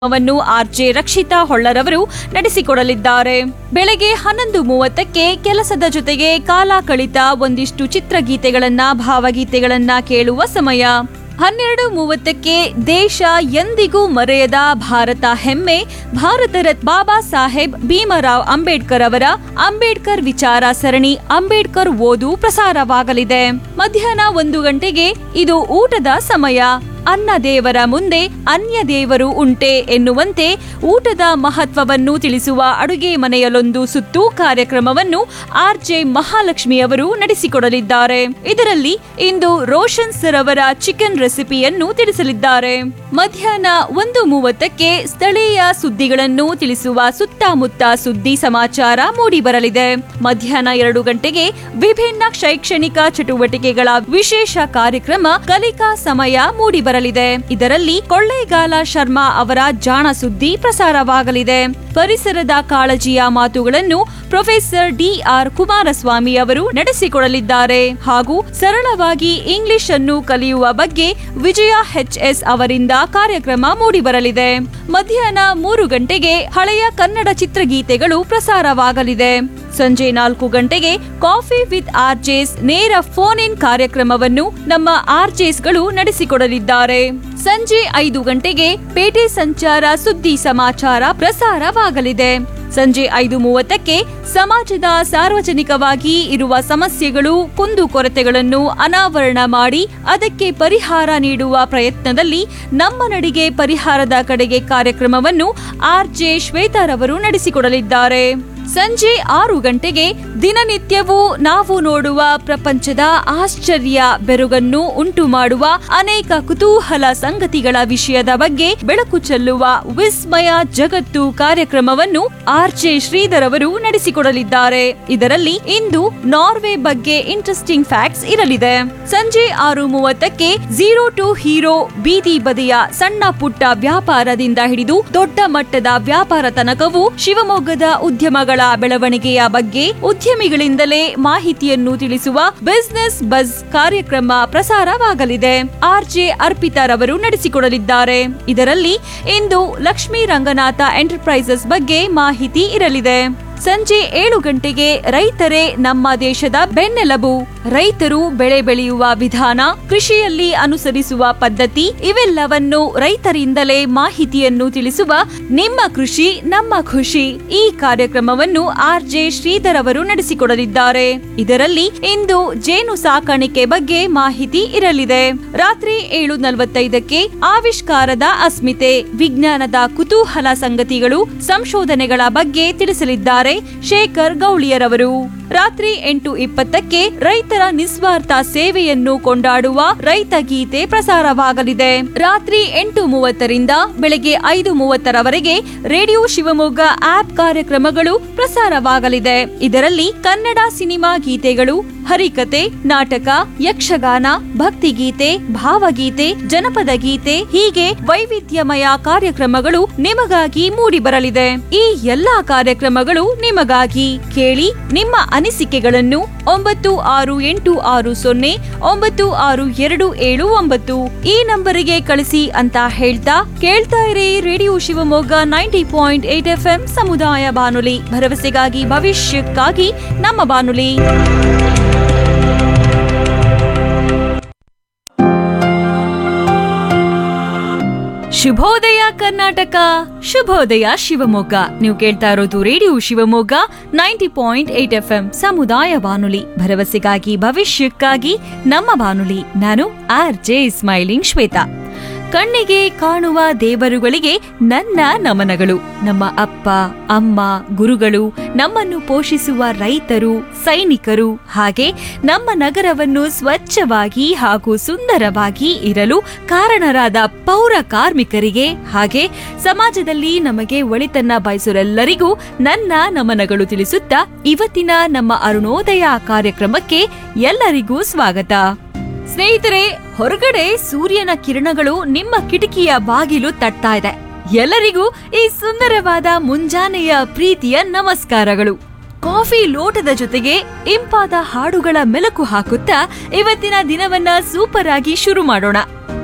ವನ್ನು ಆರ್ಜೆ ರಕ್ಷಿತಾ ಹೊಳ್ಳರವರು ನಡೆಸಿಕೊಡಲಿದ್ದಾರೆ ಬೆಳಗ್ಗೆ ಹನ್ನೊಂದು ಮೂವತ್ತಕ್ಕೆ ಕೆಲಸದ ಜೊತೆಗೆ ಕಾಲ ಕಳಿತ ಒಂದಿಷ್ಟು ಚಿತ್ರಗೀತೆಗಳನ್ನ ಭಾವಗೀತೆಗಳನ್ನ ಕೇಳುವ ಸಮಯ ಹನ್ನೆರಡು ಮೂವತ್ತಕ್ಕೆ ದೇಶ ಎಂದಿಗೂ ಮರೆಯದ ಭಾರತ ಹೆಮ್ಮೆ ಭಾರತ ರತ್ನ ಬಾಬಾ ಸಾಹೇಬ್ ಭೀಮರಾವ್ ಅಂಬೇಡ್ಕರ್ ಅವರ ಅಂಬೇಡ್ಕರ್ ವಿಚಾರ ಸರಣಿ ಅಂಬೇಡ್ಕರ್ ಓದು ಪ್ರಸಾರವಾಗಲಿದೆ ಮಧ್ಯಾಹ್ನ ಒಂದು ಗಂಟೆಗೆ ಇದು ಊಟದ ಸಮಯ ಅನ್ನ ದೇವರ ಮುಂದೆ ಅನ್ಯ ದೇವರು ಉಂಟೆ ಎನ್ನುವಂತೆ ಊಟದ ಮಹತ್ವವನ್ನು ತಿಳಿಸುವ ಅಡುಗೆ ಮನೆಯಲ್ಲೊಂದು ಸುತ್ತು ಕಾರ್ಯಕ್ರಮವನ್ನು ಆರ್ಜೆ ಮಹಾಲಕ್ಷ್ಮಿ ಅವರು ನಡೆಸಿಕೊಡಲಿದ್ದಾರೆ ಇದರಲ್ಲಿ ಇಂದು ರೋಷನ್ ಸರ್ ಅವರ ಚಿಕನ್ ರೆಸಿಪಿಯನ್ನು ತಿಳಿಸಲಿದ್ದಾರೆ ಮಧ್ಯಾಹ್ನ ಒಂದು ಮೂವತ್ತಕ್ಕೆ ಸ್ಥಳೀಯ ಸುದ್ದಿಗಳನ್ನು ತಿಳಿಸುವ ಸುತ್ತಮುತ್ತ ಸುದ್ದಿ ಸಮಾಚಾರ ಮೂಡಿಬರಲಿದೆ ಮಧ್ಯಾಹ್ನ ಎರಡು ಗಂಟೆಗೆ ವಿಭಿನ್ನ ಶೈಕ್ಷಣಿಕ ಚಟುವಟಿಕೆಗಳ ವಿಶೇಷ ಕಾರ್ಯಕ್ರಮ ಕಲಿಕಾ ಸಮಯ ಮೂಡಿಬರಲಿದೆ ಇದರಲ್ಲಿ ಕೊಳ್ಳೇಗಾಲ ಶರ್ಮಾ ಅವರ ಜಾಣ ಸುದ್ದಿ ಪ್ರಸಾರವಾಗಲಿದೆ ಪರಿಸರದ ಕಾಳಜಿಯ ಮಾತುಗಳನ್ನು ಪ್ರೊಫೆಸರ್ ಡಿಆರ್ ಕುಮಾರಸ್ವಾಮಿ ಅವರು ನಡೆಸಿಕೊಡಲಿದ್ದಾರೆ ಹಾಗೂ ಸರಳವಾಗಿ ಇಂಗ್ಲಿಷ್ ಅನ್ನು ಕಲಿಯುವ ಬಗ್ಗೆ ವಿಜಯ ಎಚ್ಎಸ್ ಅವರಿಂದ ಕಾರ್ಯಕ್ರಮ ಮೂಡಿಬರಲಿದೆ ಮಧ್ಯಾಹ್ನ ಮೂರು ಗಂಟೆಗೆ ಹಳೆಯ ಕನ್ನಡ ಚಿತ್ರಗೀತೆಗಳು ಪ್ರಸಾರವಾಗಲಿದೆ ಸಂಜೆ ನಾಲ್ಕು ಗಂಟೆಗೆ ಕಾಫಿ ವಿತ್ ಆರ್ಜೆಸ್ ನೇರ ಫೋನ್ ಇನ್ ಕಾರ್ಯಕ್ರಮವನ್ನು ನಮ್ಮ ಆರ್ಜೆಸ್ಗಳು ನಡೆಸಿಕೊಡಲಿದ್ದಾರೆ ಸಂಜೆ ಐದು ಗಂಟೆಗೆ ಪೇಟೆ ಸಂಚಾರ ಸುದ್ದಿ ಸಮಾಚಾರ ಪ್ರಸಾರವಾಗಲಿದೆ ಸಂಜೆ ಐದು ಮೂವತ್ತಕ್ಕೆ ಸಮಾಜದ ಸಾರ್ವಜನಿಕವಾಗಿ ಇರುವ ಸಮಸ್ಯೆಗಳು ಕುಂದುಕೊರತೆಗಳನ್ನು ಅನಾವರಣ ಮಾಡಿ ಅದಕ್ಕೆ ಪರಿಹಾರ ನೀಡುವ ಪ್ರಯತ್ನದಲ್ಲಿ ನಮ್ಮ ನಡಿಗೆ ಪರಿಹಾರದ ಕಡೆಗೆ ಕಾರ್ಯಕ್ರಮವನ್ನು ಆರ್ಜೆ ಶ್ವೇತಾರವರು ನಡೆಸಿಕೊಡಲಿದ್ದಾರೆ ಸಂಜೆ ಆರು ಗಂಟೆಗೆ ದಿನನಿತ್ಯವೂ ನಾವು ನೋಡುವ ಪ್ರಪಂಚದ ಆಶ್ಚರ್ಯ ಬೆರುಗನ್ನು ಉಂಟು ಮಾಡುವ ಅನೇಕ ಕುತೂಹಲ ಸಂಗತಿಗಳ ವಿಷಯದ ಬಗ್ಗೆ ಬೆಳಕು ಚೆಲ್ಲುವ ವಿಸ್ಮಯ ಜಗತ್ತು ಕಾರ್ಯಕ್ರಮವನ್ನು ಆರ್ಜೆ ಶ್ರೀಧರ್ ಅವರು ನಡೆಸಿಕೊಡಲಿದ್ದಾರೆ ಇದರಲ್ಲಿ ಇಂದು ನಾರ್ವೆ ಬಗ್ಗೆ ಇಂಟ್ರೆಸ್ಟಿಂಗ್ ಫ್ಯಾಕ್ಟ್ಸ್ ಇರಲಿದೆ ಸಂಜೆ ಆರು ಮೂವತ್ತಕ್ಕೆ ಝೀರೋ ಟು ಹೀರೋ ಬೀದಿ ಬದಿಯ ಸಣ್ಣ ಪುಟ್ಟ ವ್ಯಾಪಾರದಿಂದ ಹಿಡಿದು ದೊಡ್ಡ ಮಟ್ಟದ ವ್ಯಾಪಾರ ತನಕವೂ ಶಿವಮೊಗ್ಗದ ಉದ್ಯಮಗಳ ಬೆಳವಣಿಗೆಯ ಬಗ್ಗೆ ಉದ್ಯಮಿಗಳಿಂದಲೇ ಮಾಹಿತಿಯನ್ನು ತಿಳಿಸುವ ಬಿಸಿನೆಸ್ ಬಸ್ ಕಾರ್ಯಕ್ರಮ ಪ್ರಸಾರವಾಗಲಿದೆ ಆರ್ಜೆ ಅರ್ಪಿತಾರವರು ನಡೆಸಿಕೊಡಲಿದ್ದಾರೆ ಇದರಲ್ಲಿ ಇಂದು ಲಕ್ಷ್ಮೀ ರಂಗನಾಥ ಎಂಟರ್ಪ್ರೈಸಸ್ ಬಗ್ಗೆ ಮಾಹಿತಿ ಇರಲಿದೆ ಸಂಜೆ ಏಳು ಗಂಟೆಗೆ ರೈತರೇ ನಮ್ಮ ದೇಶದ ಬೆನ್ನೆಲುಬು ರೈತರು ಬೆಳೆ ಬೆಳೆಯುವ ವಿಧಾನ ಕೃಷಿಯಲ್ಲಿ ಅನುಸರಿಸುವ ಪದ್ಧತಿ ಇವೆಲ್ಲವನ್ನು ರೈತರಿಂದಲೇ ಮಾಹಿತಿಯನ್ನು ತಿಳಿಸುವ ನಿಮ್ಮ ಕೃಷಿ ನಮ್ಮ ಖುಷಿ ಈ ಕಾರ್ಯಕ್ರಮವನ್ನು ಆರ್ಜೆ ಶ್ರೀಧರ್ ಅವರು ನಡೆಸಿಕೊಡಲಿದ್ದಾರೆ ಇದರಲ್ಲಿ ಇಂದು ಜೇನು ಸಾಕಾಣಿಕೆ ಬಗ್ಗೆ ಮಾಹಿತಿ ಇರಲಿದೆ ರಾತ್ರಿ ಏಳು ನಲವತ್ತೈದಕ್ಕೆ ಆವಿಷ್ಕಾರದ ಅಸ್ಮಿತೆ ವಿಜ್ಞಾನದ ಕುತೂಹಲ ಸಂಗತಿಗಳು ಸಂಶೋಧನೆಗಳ ಬಗ್ಗೆ ತಿಳಿಸಲಿದ್ದಾರೆ ಶೇಖರ್ ಗೌಳಿಯರವರು ರಾತ್ರಿ ಎಂಟು ಇಪ್ಪತ್ತಕ್ಕೆ ರೈತರ ನಿಸ್ವಾರ್ಥ ಸೇವೆಯನ್ನು ಕೊಂಡಾಡುವ ರೈತ ಗೀತೆ ಪ್ರಸಾರವಾಗಲಿದೆ ರಾತ್ರಿ ಎಂಟು ಮೂವತ್ತರಿಂದ ಬೆಳಗ್ಗೆ ಐದು ಮೂವತ್ತರವರೆಗೆ ರೇಡಿಯೋ ಶಿವಮೊಗ್ಗ ಆಪ್ ಕಾರ್ಯಕ್ರಮಗಳು ಪ್ರಸಾರವಾಗಲಿದೆ ಇದರಲ್ಲಿ ಕನ್ನಡ ಸಿನಿಮಾ ಗೀತೆಗಳು ಹರಿಕತೆ ನಾಟಕ ಯಕ್ಷಗಾನ ಭಕ್ತಿಗೀತೆ ಭಾವಗೀತೆ ಜನಪದ ಗೀತೆ ಹೀಗೆ ವೈವಿಧ್ಯಮಯ ಕಾರ್ಯಕ್ರಮಗಳು ನಿಮಗಾಗಿ ಮೂಡಿಬರಲಿದೆ ಈ ಎಲ್ಲಾ ಕಾರ್ಯಕ್ರಮಗಳು ನಿಮಗಾಗಿ ಕೇಳಿ ನಿಮ್ಮ ಅನಿಸಿಕೆಗಳನ್ನು ಒಂಬತ್ತು ಆರು ಎಂಟು ಆರು ಸೊನ್ನೆ ಒಂಬತ್ತು ಆರು ಎರಡು ಏಳು ಒಂಬತ್ತು ಈ ನಂಬರಿಗೆ ಕಳಿಸಿ ಅಂತ ಹೇಳ್ತಾ ಕೇಳ್ತಾ ಇರಿ radio Shivamogga ninety point eight F M ಸಮುದಾಯ ಬಾನುಲಿ ಭರವಸೆಗಾಗಿ ಭವಿಷ್ಯಕ್ಕಾಗಿ ನಮ್ಮ ಬಾನುಲಿ ಶುಭೋದಯ ಕರ್ನಾಟಕ ಶುಭೋದಯ ಶಿವಮೊಗ್ಗ ನೀವು ಕೇಳ್ತಾ ಇರೋದು radio Shivamogga ninety point eight F M ಸಮುದಾಯ ಬಾನುಲಿ ಭರವಸೆಗಾಗಿ ಭವಿಷ್ಯಕ್ಕಾಗಿ ನಮ್ಮ ಬಾನುಲಿ ನಾನು ಆರ್ ಜೆ ಸ್ಮೈಲಿಂಗ್ ಶ್ವೇತಾ ಕಣ್ಣಿಗೆ ಕಾಣುವ ದೇವರುಗಳಿಗೆ ನನ್ನ ನಮನಗಳು ನಮ್ಮ ಅಪ್ಪ ಅಮ್ಮ ಗುರುಗಳು ನಮ್ಮನ್ನು ಪೋಷಿಸುವ ರೈತರು ಸೈನಿಕರು ಹಾಗೆ ನಮ್ಮ ನಗರವನ್ನು ಸ್ವಚ್ಛವಾಗಿ ಹಾಗೂ ಸುಂದರವಾಗಿ ಇರಲು ಕಾರಣರಾದ ಪೌರ ಕಾರ್ಮಿಕರಿಗೆ ಹಾಗೆ ಸಮಾಜದಲ್ಲಿ ನಮಗೆ ಒಳಿತನ್ನ ಬಯಸೋರೆಲ್ಲರಿಗೂ ನನ್ನ ನಮನಗಳು ತಿಳಿಸುತ್ತಾ ಇವತ್ತಿನ ನಮ್ಮ ಅರುಣೋದಯ ಕಾರ್ಯಕ್ರಮಕ್ಕೆ ಎಲ್ಲರಿಗೂ ಸ್ವಾಗತ ಸ್ನೇಹಿತರೆ ಹೊರಗಡೆ ಸೂರ್ಯನ ಕಿರಣಗಳು ನಿಮ್ಮ ಕಿಟಕಿಯ ಬಾಗಿಲು ತಟ್ತಾ ಇದೆ ಎಲ್ಲರಿಗೂ ಈ ಸುಂದರವಾದ ಮುಂಜಾನೆಯ ಪ್ರೀತಿಯ ನಮಸ್ಕಾರಗಳು ಕಾಫಿ ಲೋಟದ ಜೊತೆಗೆ ಇಂಪಾದ ಹಾಡುಗಳ ಮೆಲುಕು ಹಾಕುತ್ತಾ ಇವತ್ತಿನ ದಿನವನ್ನ ಸೂಪರ್ ಆಗಿ ಶುರು ಮಾಡೋಣ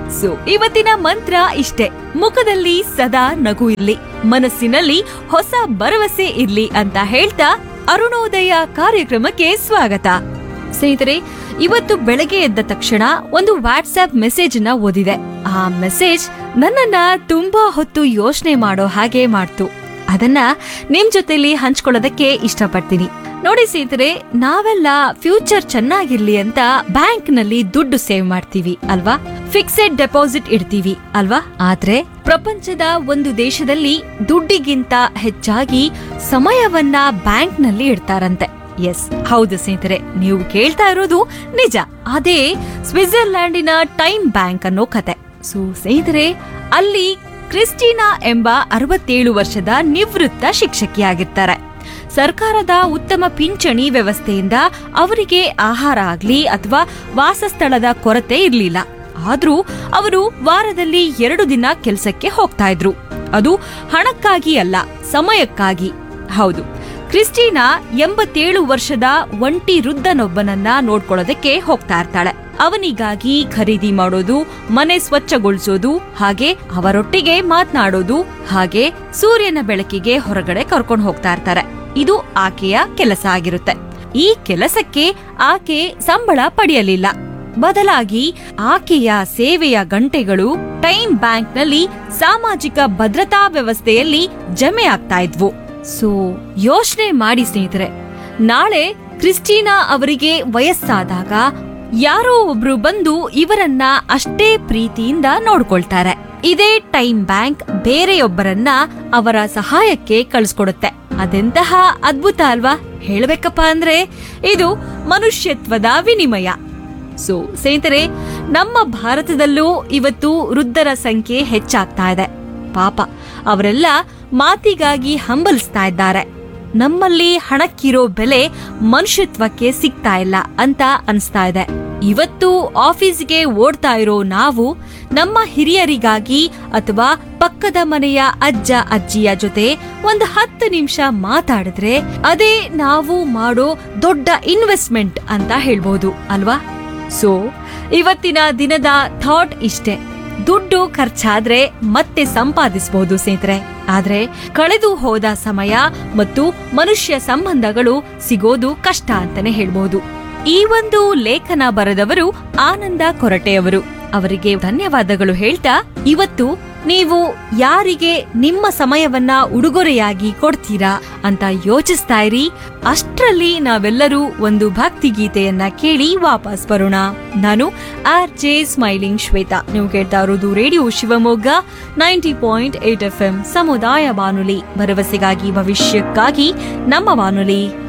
ಸೊ ಇವತ್ತಿನ ಮಂತ್ರ ಇಷ್ಟೇ ಮುಖದಲ್ಲಿ ಸದಾ ನಗು ಇರ್ಲಿ ಮನಸ್ಸಿನಲ್ಲಿ ಹೊಸ ಭರವಸೆ ಇರ್ಲಿ ಅಂತ ಹೇಳ್ತಾ ಅರುಣೋದಯ ಕಾರ್ಯಕ್ರಮಕ್ಕೆ ಸ್ವಾಗತ ಸ್ನೇಹಿತರೆ ಇವತ್ತು ಬೆಳಗ್ಗೆ ಎದ್ದ ತಕ್ಷಣ ಒಂದು ವಾಟ್ಸ್ಆಪ್ ಮೆಸೇಜ್ ನ ಓದಿದೆ ಆ ಮೆಸೇಜ್ ನನ್ನನ್ನ ತುಂಬಾ ಹೊತ್ತು ಯೋಚನೆ ಮಾಡೋ ಹಾಗೆ ಮಾಡ್ತು ಅದನ್ನ ನಿಮ್ ಜೊತೆಲಿ ಹಂಚ್ಕೊಳ್ಳೋದಕ್ಕೆ ಇಷ್ಟಪಡ್ತೀನಿ ನೋಡಿ ಸ್ನೇಹಿತರೆ ನಾವೆಲ್ಲ ಫ್ಯೂಚರ್ ಚೆನ್ನಾಗಿರ್ಲಿ ಅಂತ ಬ್ಯಾಂಕ್ ನಲ್ಲಿ ದುಡ್ಡು ಸೇವ್ ಮಾಡ್ತೀವಿ ಅಲ್ವಾ ಫಿಕ್ಸೆಡ್ ಡೆಪಾಸಿಟ್ ಇಡ್ತೀವಿ ಅಲ್ವಾ ಆದ್ರೆ ಪ್ರಪಂಚದ ಒಂದು ದೇಶದಲ್ಲಿ ದುಡ್ಡಿಗಿಂತ ಹೆಚ್ಚಾಗಿ ಸಮಯವನ್ನ ಬ್ಯಾಂಕ್ ನಲ್ಲಿ ಇಡ್ತಾರಂತೆ ಎಸ್ ಹೌದು ಸ್ನೇಹಿತರೆ ನೀವು ಕೇಳ್ತಾ ಇರೋದು ನಿಜ ಅದೇ ಸ್ವಿಟ್ಜರ್ಲ್ಯಾಂಡಿನ ಟೈಮ್ ಬ್ಯಾಂಕ್ ಅನ್ನೋ ಕತೆ ಸೊ ಸ್ನೇಹಿತರೆ ಅಲ್ಲಿ ಕ್ರಿಸ್ಟಿನಾ ಎಂಬ ಅರವತ್ತೇಳು ವರ್ಷದ ನಿವೃತ್ತ ಶಿಕ್ಷಕಿಯಾಗಿರ್ತಾರೆ ಸರ್ಕಾರದ ಉತ್ತಮ ಪಿಂಚಣಿ ವ್ಯವಸ್ಥೆಯಿಂದ ಅವರಿಗೆ ಆಹಾರ ಆಗ್ಲಿ ಅಥವಾ ವಾಸಸ್ಥಳದ ಕೊರತೆ ಇರಲಿಲ್ಲ ಆದ್ರೂ ಅವರು ವಾರದಲ್ಲಿ ಎರಡು ದಿನ ಕೆಲಸಕ್ಕೆ ಹೋಗ್ತಾ ಇದ್ರು ಅದು ಹಣಕ್ಕಾಗಿ ಅಲ್ಲ ಸಮಯಕ್ಕಾಗಿ ಹೌದು ಕ್ರಿಸ್ಟಿನಾ ಎಂಬತ್ತೇಳು ವರ್ಷದ ಒಂಟಿ ವೃದ್ಧನೊಬ್ಬನನ್ನ ನೋಡ್ಕೊಳ್ಳೋದಕ್ಕೆ ಹೋಗ್ತಾ ಇರ್ತಾಳೆ ಅವನಿಗಾಗಿ ಖರೀದಿ ಮಾಡೋದು ಮನೆ ಸ್ವಚ್ಛಗೊಳಿಸೋದು ಹಾಗೆ ಅವರೊಟ್ಟಿಗೆ ಮಾತನಾಡೋದು ಹಾಗೆ ಸೂರ್ಯನ ಬೆಳಕಿಗೆ ಹೊರಗಡೆ ಕರ್ಕೊಂಡು ಹೋಗ್ತಾ ಇರ್ತಾರೆ ಇದು ಆಕೆಯ ಕೆಲಸ ಆಗಿರುತ್ತೆ ಈ ಕೆಲಸಕ್ಕೆ ಆಕೆ ಸಂಬಳ ಪಡೆಯಲಿಲ್ಲ ಬದಲಾಗಿ ಆಕೆಯ ಸೇವೆಯ ಗಂಟೆಗಳು ಟೈಮ್ ಬ್ಯಾಂಕ್ನಲ್ಲಿ ಸಾಮಾಜಿಕ ಭದ್ರತಾ ವ್ಯವಸ್ಥೆಯಲ್ಲಿ ಜಮೆ ಆಗ್ತಾ ಇದ್ವು ಸೊ ಯೋಚನೆ ಮಾಡಿ ಸ್ನೇಹಿತರೆ ನಾಳೆ ಕ್ರಿಸ್ಟಿನಾ ಅವರಿಗೆ ವಯಸ್ಸಾದಾಗ ಯಾರೋ ಒಬ್ರು ಬಂದು ಇವರನ್ನ ಅಷ್ಟೇ ಪ್ರೀತಿಯಿಂದ ನೋಡ್ಕೊಳ್ತಾರೆ ಇದೇ ಟೈಮ್ ಬ್ಯಾಂಕ್ ಬೇರೆಯೊಬ್ಬರನ್ನ ಅವರ ಸಹಾಯಕ್ಕೆ ಕಳಿಸ್ಕೊಡುತ್ತೆ ಅದೆಂತಹ ಅದ್ಭುತ ಅಲ್ವಾ ಹೇಳ್ಬೇಕಪ್ಪ ಅಂದ್ರೆ ಇದು ಮನುಷ್ಯತ್ವದ ವಿನಿಮಯ ಸೊ ಸ್ನೇಹಿತರೆ ನಮ್ಮ ಭಾರತದಲ್ಲೂ ಇವತ್ತು ವೃದ್ಧರ ಸಂಖ್ಯೆ ಹೆಚ್ಚಾಗ್ತಾ ಇದೆ ಪಾಪ ಅವರೆಲ್ಲ ಮಾತಿಗಾಗಿ ಹಂಬಲಿಸ್ತಾ ಇದ್ದಾರೆ ನಮ್ಮಲ್ಲಿ ಹಣಕ್ಕಿರೋ ಬೆಲೆ ಮನುಷ್ಯತ್ವಕ್ಕೆ ಸಿಗ್ತಾ ಇಲ್ಲ ಅಂತ ಅನ್ಸ್ತಾ ಇದೆ ಇವತ್ತು ಆಫೀಸ್ಗೆ ಓಡ್ತಾ ಇರೋ ನಾವು ನಮ್ಮ ಹಿರಿಯರಿಗಾಗಿ ಅಥವಾ ಪಕ್ಕದ ಮನೆಯ ಅಜ್ಜ ಅಜ್ಜಿಯ ಜೊತೆ ಒಂದು ಹತ್ತು ನಿಮಿಷ ಮಾತಾಡಿದ್ರೆ ಅದೇ ನಾವು ಮಾಡೋ ದೊಡ್ಡ ಇನ್ವೆಸ್ಟ್ಮೆಂಟ್ ಅಂತ ಹೇಳ್ಬೋದು ಅಲ್ವಾ ಸೊ ಇವತ್ತಿನ ದಿನದ ಥಾಟ್ ಇಷ್ಟೇ ದುಡ್ಡು ಖರ್ಚಾದ್ರೆ ಮತ್ತೆ ಸಂಪಾದಿಸಬಹುದು ಸ್ನೇಹಿತರೆ ಆದ್ರೆ ಕಳೆದು ಹೋದ ಸಮಯ ಮತ್ತು ಮನುಷ್ಯ ಸಂಬಂಧಗಳು ಸಿಗೋದು ಕಷ್ಟ ಅಂತಾನೆ ಹೇಳ್ಬಹುದು ಈ ಒಂದು ಲೇಖನ ಬರೆದವರು ಆನಂದ ಕೊರಟೆಯವರು ಅವರಿಗೆ ಧನ್ಯವಾದಗಳು ಹೇಳ್ತಾ ಇವತ್ತು ನೀವು ಯಾರಿಗೆ ನಿಮ್ಮ ಸಮಯವನ್ನ ಉಡುಗೊರೆಯಾಗಿ ಕೊಡ್ತೀರಾ ಅಂತ ಯೋಚಿಸ್ತಾ ಇರಿ ಅಷ್ಟ್ರಲ್ಲಿ ನಾವೆಲ್ಲರೂ ಒಂದು ಭಕ್ತಿ ಗೀತೆಯನ್ನ ಕೇಳಿ ವಾಪಸ್ ಬರೋಣ ನಾನು ಆರ್ ಜೆ ಸ್ಮೈಲಿಂಗ್ ಶ್ವೇತಾ ನೀವು ಕೇಳ್ತಾ ಇರೋದು radio Shivamogga ninety point eight F M ಸಮುದಾಯ ಬಾನುಲಿ ಭರವಸೆಗಾಗಿ ಭವಿಷ್ಯಕ್ಕಾಗಿ ನಮ್ಮ ಬಾನುಲಿ